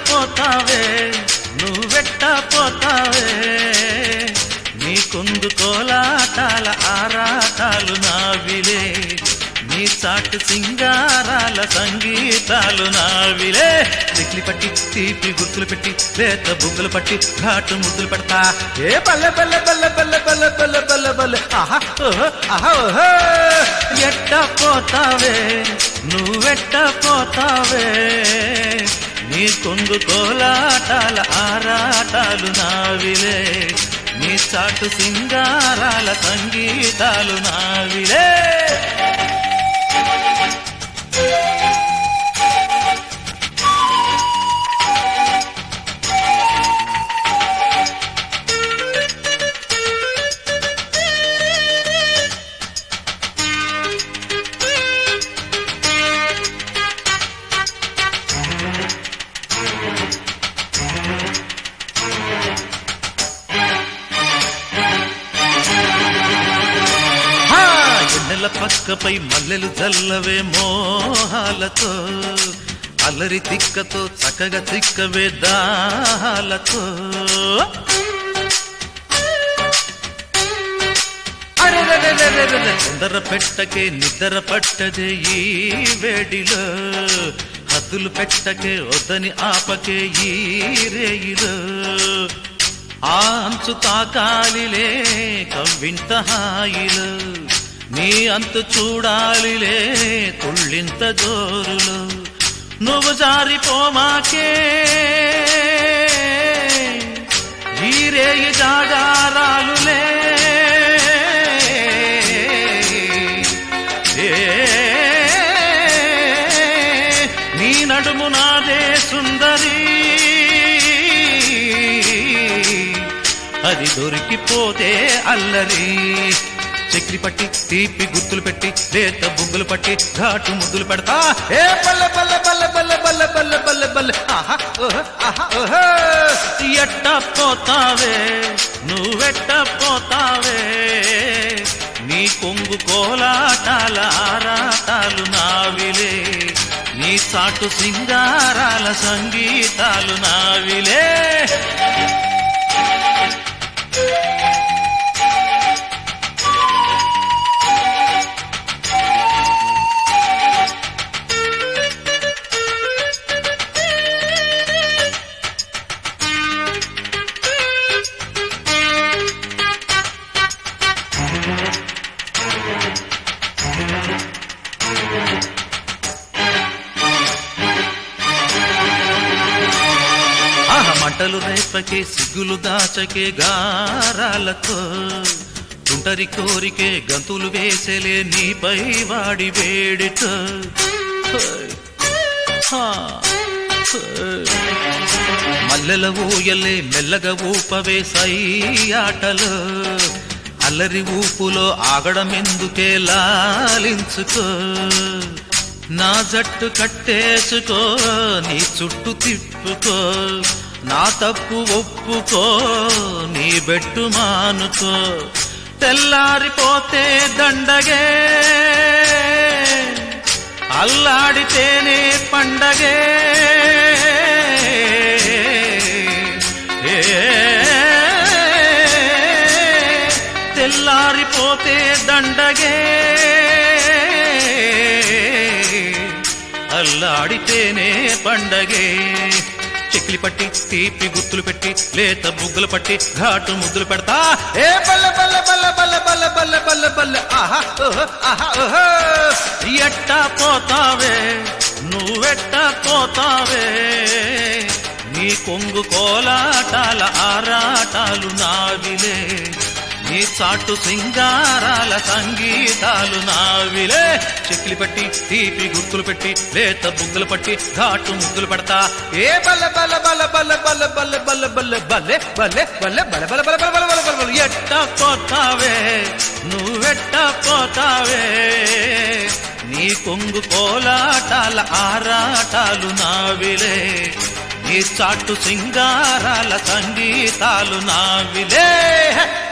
పోతావే నువ్వెట్ట పోతావే నీ కొంగు కోలాటాల ఆరాటాలు నావిలే నీ చాటు సింగారాల సంగీతాలు నావిలే చిక్లి పట్టి తీపి గుర్తులు పెట్టి లేత బుగ్గలు పట్టి ఘాటు ముద్దులు పెడతా ఏ బల్లె బల్లె బల్లె బల్లె బల్లె బల్లె బల్లె బల్లె ఆహా ఓహో ఆహా ఓహో ఎట్ట పోతావే నువ్వెట్ట పోతావే నీ కొంగు కోలాటాల ఆరాటాలు నావిలే నీ చాటు సింగారాల సంగీతాలు నావిలే హా! ఎన్నెల పక్కపై మల్లెలు జల్లవే మోహాలతో అల్లరి తిక్కతో చక్కగా తిక్కవే దాహాలతో అరెరెరెరెరెరె! తొందర పెట్టకే నిద్ర పట్టదే ఈ వేడిలో హద్దులు పెట్టకే వద్దని ఆపకే ఈ రేయిలో ఆ అంచు తాకాలిలే కవ్వింత హాయిలో నీ అంతు చూడాలిలే తుళ్ళింత జోరులో నువ్వు జారిపోమాకే ఈ రేయి జాగారాలులే ఏ నీ నడుము నాదే సుందరి అది దొరికిపోతే అల్లరి చక్రి పట్టి తీపి గుర్తులు పెట్టి లేత బుగ్గులు పట్టి ఘాటు ముద్దులు పెడతా ఏ బల్ల బల్ల బల్ల బల్ల బల్ల బల్ల బల్ల బల్ల ఆహా ఓహో ఆహా ఓహో ఎట్ట పోతావే నువ్వెట్ట పోతావే నీ కొంగు కోలాటాల ఆరాటాలు నావిలే నీ చాటు సింగారాల సంగీతాలు నావిలే ఆహ మంటలు రేపకే సిగ్గులు దాచకే గారాలతో తుంటరి కోరికే గంతులు వేసేలే నీపై వాడి వేడితో హోయ్. హా. హోయ్. మల్లెల ఊయలే మెల్లగా ఊపవే సై ఆటలో అల్లరి ఊపులో ఆగడమెందుకే లాలించుకో నా జట్టు కట్టేసుకో నీ చుట్టు తిప్పుకో నా తప్పు ఒప్పుకో నీ బెట్టు మానుకో తెల్లారిపోతే దండగే అల్లాడితేనే పండగే ఏ తెల్లారిపోతే దండగే అల్లాడితేనే పండగే చెక్లి పట్టి తీపి గుర్తులు పెట్టి లేత బుగ్గలు పట్టి ఘాటు ముద్దులు పెడతా ఏ బల్ల బల్ల బల్ల బల్ల బల్ల బల్ల బల్ల బల్ల ఆహా ఓహో, ఆహా ఓహో ఎట్ట పోతావే నువ్వెట్ట పోతావే నీ కొంగు కోలాటాల ఆరాటాలు నావిలే నీ చాటు సింగారాల సంగీతాలు నావిలే చెక్లి పట్టి తీపి గుర్తులు పెట్టి లేత బుగ్గలు పట్టి ఘాటు ముగ్గులు పెడతా ఏ బల్ల బల్ల బల్ల బల్ల బల్ల బల్ల బల్ల బల్ల బల్లె బల్లె బల్లె బల్ల బల్ల బల్ల బల్ల బల్ల బల్ల బల్ల ఎట్ట పోతావే నువ్వెట్ట పోతావే నీ కొంగు కోలాటాల ఆరాటాలు నావిలే నీ చాటు సింగారాల సంగీతాలు నావిలే